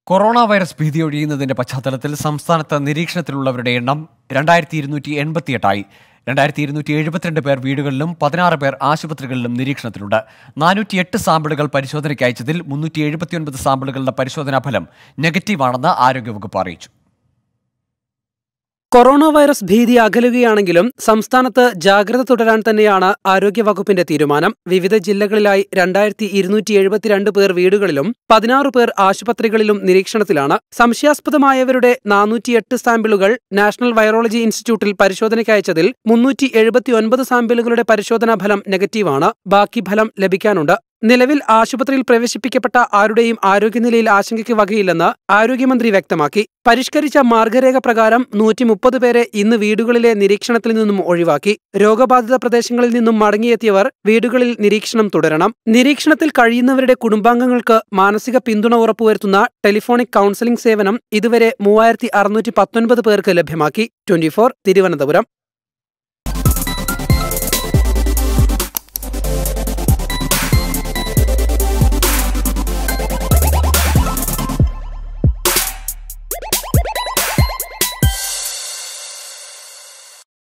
corona virus ഭീതി ഒഴിയുന്നതിന്റെ പശ്ചാത്തലത്തിൽ സംസ്ഥാനത്ത് നിരീക്ഷണത്തിലുള്ളവരുടെ എണ്ണം രണ്ടായിരത്തി ഇരുന്നൂറ്റി എൺപത്തിയെട്ടായി രണ്ടായിരത്തി ഇരുന്നൂറ്റി എഴുപത്തിരണ്ട് പേർ വീടുകളിലും പതിനാറ് പേർ ആശുപത്രികളിലും നിരീക്ഷണത്തിലുണ്ട് നാനൂറ്റി എട്ട് സാമ്പിളുകൾ പരിശോധനയ്ക്ക് അയച്ചതിൽ മുന്നൂറ്റി എഴുപത്തിയൊൻപത് സാമ്പിളുകളുടെ പരിശോധനാ ഫലം നെഗറ്റീവാണെന്ന് ആരോഗ്യവകുപ്പ് അറിയിച്ചു കൊറോണ വൈറസ് ഭീതി അകലുകയാണെങ്കിലും സംസ്ഥാനത്ത് ജാഗ്രത തുടരാൻ തന്നെയാണ് ആരോഗ്യവകുപ്പിന്റെ തീരുമാനം വിവിധ ജില്ലകളിലായി രണ്ടായിരത്തി ഇരുന്നൂറ്റി എഴുപത്തിരണ്ട് പേർ വീടുകളിലും പതിനാറ് പേർ ആശുപത്രികളിലും നിരീക്ഷണത്തിലാണ് സംശയാസ്പദമായവരുടെ നാനൂറ്റിയെട്ട് സാമ്പിളുകൾ നാഷണൽ വൈറോളജി ഇൻസ്റ്റിറ്റ്യൂട്ടിൽ പരിശോധനയ്ക്ക് അയച്ചതിൽ മുന്നൂറ്റി എഴുപത്തിയൊൻപത് സാമ്പിളുകളുടെ പരിശോധനാ ഫലം നെഗറ്റീവാണ് ബാക്കി ഫലം ലഭിക്കാനുണ്ട് നിലവിൽ ആശുപത്രിയിൽ പ്രവേശിപ്പിക്കപ്പെട്ട ആരുടെയും ആരോഗ്യനിലയിൽ ആശങ്കയ്ക്ക് വകയില്ലെന്ന് ആരോഗ്യമന്ത്രി വ്യക്തമാക്കി പരിഷ്കരിച്ച മാർഗരേഖ പ്രകാരം നൂറ്റി മുപ്പത് പേരെ ഇന്ന് വീടുകളിലെ നിരീക്ഷണത്തിൽ നിന്നും ഒഴിവാക്കി രോഗബാധിത പ്രദേശങ്ങളിൽ നിന്നും മടങ്ങിയെത്തിയവർ വീടുകളിൽ നിരീക്ഷണം തുടരണം നിരീക്ഷണത്തിൽ കഴിയുന്നവരുടെ കുടുംബാംഗങ്ങൾക്ക് മാനസിക പിന്തുണ ഉറപ്പുവരുത്തുന്ന ടെലിഫോണിക് കൌൺസിലിംഗ് സേവനം ഇതുവരെ മൂവായിരത്തി അറുന്നൂറ്റി പത്തൊൻപത് പേർക്ക് ലഭ്യമാക്കി ട്വന്റി തിരുവനന്തപുരം